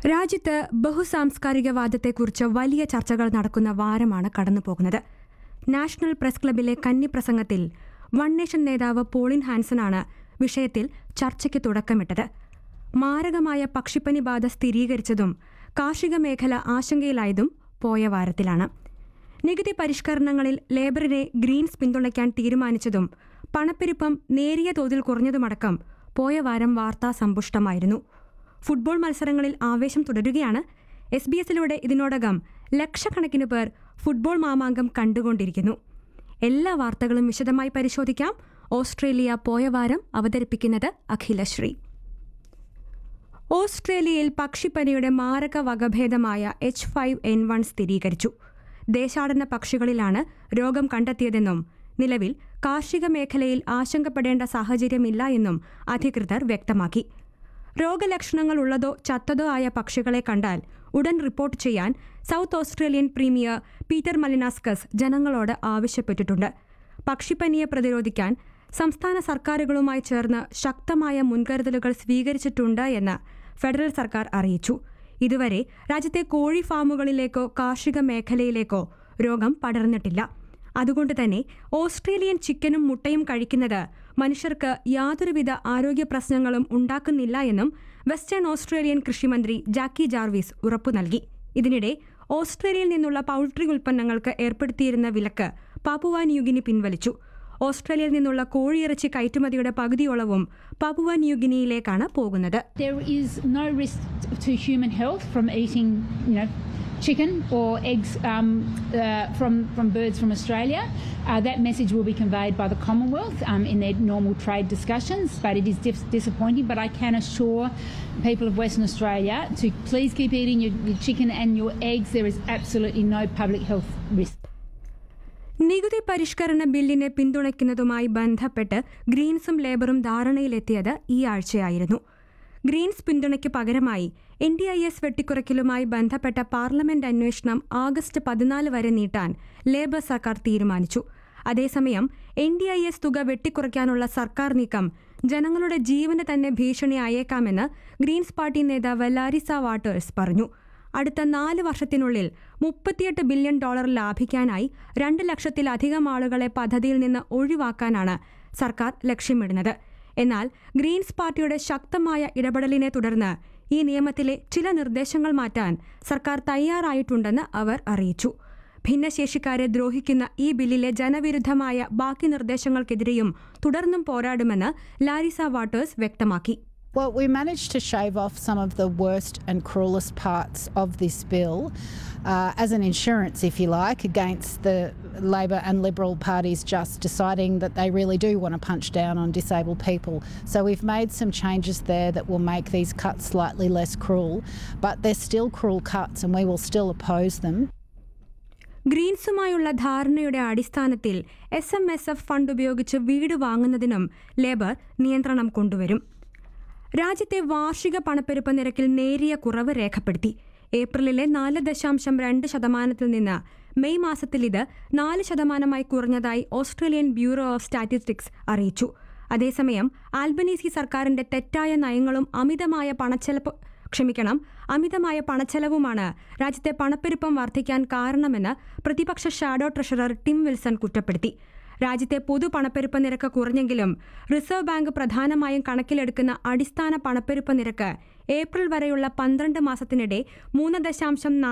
രാജ്യത്ത് ബഹുസാംസ്കാരികവാദത്തെക്കുറിച്ച് വലിയ ചർച്ചകൾ നടക്കുന്ന വാരമാണ് കടന്നുപോകുന്നത് നാഷണൽ പ്രസ് ക്ലബിലെ കന്നി പ്രസംഗത്തിൽ വൺ നേഷൻ നേതാവ് പോളിൻ ഹാൻസനാണ് വിഷയത്തിൽ ചർച്ചയ്ക്ക് തുടക്കമിട്ടത് മാരകമായ പക്ഷിപ്പനി ബാധ സ്ഥിരീകരിച്ചതും കാർഷിക മേഖല ആശങ്കയിലായതും പോയ വാരത്തിലാണ് നികുതി പരിഷ്കരണങ്ങളിൽ ലേബറിനെ ഗ്രീൻസ് പിന്തുണയ്ക്കാൻ തീരുമാനിച്ചതും പണപ്പെരുപ്പം നേരിയ തോതിൽ കുറഞ്ഞതുമടക്കം പോയ വാരം വാർത്താ സമ്പുഷ്ടമായിരുന്നു ഫുട്ബോൾ മത്സരങ്ങളിൽ ആവേശം തുടരുകയാണ് എസ് ബി എസിലൂടെ ഇതിനോടകം ലക്ഷക്കണക്കിന് പേർ ഫുട്ബോൾ മാമാങ്കം കണ്ടുകൊണ്ടിരിക്കുന്നു എല്ലാ വാർത്തകളും വിശദമായി പരിശോധിക്കാം ഓസ്ട്രേലിയ പോയ വാരം അവതരിപ്പിക്കുന്നത് അഖിലശ്രീ ഓസ്ട്രേലിയയിൽ പക്ഷിപ്പനിയുടെ മാരക വകഭേദമായ എച്ച് ഫൈവ് എൻ വൺ സ്ഥിരീകരിച്ചു ദേശാടന പക്ഷികളിലാണ് രോഗം കണ്ടെത്തിയതെന്നും നിലവിൽ കാർഷിക മേഖലയിൽ ആശങ്കപ്പെടേണ്ട സാഹചര്യമില്ല എന്നും അധികൃതർ വ്യക്തമാക്കി രോഗലക്ഷണങ്ങൾ ഉള്ളതോ ചത്തതോ ആയ പക്ഷികളെ കണ്ടാൽ ഉടൻ റിപ്പോർട്ട് ചെയ്യാൻ South Australian premier Peter Malinauskas ജനങ്ങളോട് ആവശ്യപ്പെട്ടിട്ടുണ്ട് പക്ഷിപ്പനിയെ പ്രതിരോധിക്കാൻ സംസ്ഥാന സർക്കാരുകളുമായി ചേർന്ന് ശക്തമായ മുൻകരുതലുകൾ സ്വീകരിച്ചിട്ടുണ്ട് എന്ന് ഫെഡറൽ സർക്കാർ അറിയിച്ചു ഇതുവരെ രാജ്യത്തെ കോഴി ഫാമുകളിലേക്കോ കാർഷിക മേഖലയിലേക്കോ രോഗം പടർന്നിട്ടില്ല അതുകൊണ്ട് തന്നെ ഓസ്ട്രേലിയൻ ചിക്കനും മുട്ടയും കഴിക്കുന്നത് മനുഷ്യർക്ക് യാതൊരുവിധ ആരോഗ്യ പ്രശ്നങ്ങളും ഉണ്ടാക്കുന്നില്ല എന്നും വെസ്റ്റേൺ ഓസ്ട്രേലിയൻ കൃഷിമന്ത്രി ജാക്കി ജാർവിസ് ഉറപ്പു നൽകി ഇതിനിടെ ഓസ്ട്രേലിയയിൽ നിന്നുള്ള പൗൾട്രി ഉൽപ്പന്നങ്ങൾക്ക് ഏർപ്പെടുത്തിയിരുന്ന വിലക്ക് പാപ്പുവ ന്യൂഗിനി പിൻവലിച്ചു ഓസ്ട്രേലിയയിൽ നിന്നുള്ള കോഴിയിറച്ചി കയറ്റുമതിയുടെ പകുതിയോളവും പാപ്പുവ ന്യൂഗിനിയിലേക്കാണ് പോകുന്നത് There is no risk to human health from eating, you know, chicken or eggs um, uh, from from birds from Australia. Uh, that message will be conveyed by the Commonwealth um, in their normal trade discussions, but it is dis- disappointing. But I can assure people of Western Australia to please keep eating your, your chicken and your eggs. There is absolutely no public health risk. നികുതി പരിഷ്കരണ ബില്ലിനെ പിന്തുണയ്ക്കുന്നതുമായി ബന്ധപ്പെട്ട് ഗ്രീൻസും ലേബറും ധാരണയിലെത്തിയത് ഈ ആഴ്ചയായിരുന്നു Greens പിന്തുണയ്ക്ക് പകരമായി N D I S വെട്ടിക്കുറയ്ക്കലുമായി ബന്ധപ്പെട്ട parliament അന്വേഷണം ആഗസ്റ്റ് പതിനാല് വരെ നീട്ടാൻ ലേബർ സർക്കാർ തീരുമാനിച്ചു അതേസമയം എൻ ഡി ഐ എസ് തുക വെട്ടിക്കുറയ്ക്കാനുള്ള സർക്കാർ നീക്കം ജനങ്ങളുടെ ജീവന് തന്നെ ഭീഷണിയായേക്കാമെന്ന് ഗ്രീൻസ് പാർട്ടി നേതാവ് ലാരിസ വാട്ടേഴ്സ് പറഞ്ഞു അടുത്ത നാല് വർഷത്തിനുള്ളിൽ മുപ്പത്തിയെട്ട് ബില്യൺ ഡോളർ ലാഭിക്കാനായി രണ്ട് ലക്ഷത്തിലധികം ആളുകളെ പദ്ധതിയിൽ നിന്ന് ഒഴിവാക്കാനാണ് സർക്കാർ ലക്ഷ്യമിടുന്നത് എന്നാൽ ഗ്രീൻസ് പാർട്ടിയുടെ ശക്തമായ ഇടപെടലിനെ തുടർന്ന് ഈ നിയമത്തിലെ ചില നിർദ്ദേശങ്ങൾ മാറ്റാൻ സർക്കാർ തയ്യാറായിട്ടുണ്ടെന്ന് അവർ അറിയിച്ചു ഭിന്നശേഷിക്കാരെ ദ്രോഹിക്കുന്ന ഈ ബില്ലിലെ ജനവിരുദ്ധമായ ബാക്കി നിർദ്ദേശങ്ങൾക്കെതിരെയും തുടർന്നും പോരാടുമെന്ന് ലാരിസ വാട്ടേഴ്സ് വ്യക്തമാക്കി Well, we managed to shave off some of the worst and cruelest parts of this bill uh, as an insurance, if you like, against the Labor and Liberal parties just deciding that they really do want to punch down on disabled people. So we've made some changes there that will make these cuts slightly less cruel, but they're still cruel cuts and we will still oppose them. ഗ്രീൻസുമായുള്ള ധാരണയുടെ അടിസ്ഥാനത്തിൽ S M S F fund ഉപയോഗിച്ച് വീട് വാങ്ങുന്നതിനും labour നിയന്ത്രണം കൊണ്ടുവരും രാജ്യത്തെ വാർഷിക പണപ്പെരുപ്പ നിരക്കിൽ നേരിയ കുറവ് രേഖപ്പെടുത്തി ഏപ്രിലിലെ നാല് ദശാംശം രണ്ട് ശതമാനത്തിൽ നിന്ന് മെയ് മാസത്തിൽ ഇത് നാല് ശതമാനമായി കുറഞ്ഞതായി ഓസ്ട്രേലിയൻ ബ്യൂറോ ഓഫ് സ്റ്റാറ്റിസ്റ്റിക്സ് അറിയിച്ചു അതേസമയം ആൽബനീസി സർക്കാരിന്റെ തെറ്റായ നയങ്ങളും അമിതമായ പണച്ചെലവ് ക്ഷമിക്കണം അമിതമായ പണച്ചെലവുമാണ് രാജ്യത്തെ പണപ്പെരുപ്പം വർദ്ധിക്കാൻ കാരണമെന്ന് പ്രതിപക്ഷ ഷാഡോ ട്രഷറർ ടിം വിൽസൺ കുറ്റപ്പെടുത്തി രാജ്യത്തെ പൊതു പണപ്പെരുപ്പ നിരക്ക് കുറഞ്ഞെങ്കിലും റിസർവ് ബാങ്ക് പ്രധാനമായും കണക്കിലെടുക്കുന്ന അടിസ്ഥാന പണപ്പെരുപ്പ നിരക്ക് ഏപ്രിൽ വരെയുള്ള പന്ത്രണ്ട് മാസത്തിനിടെ മൂന്ന് ദശാംശം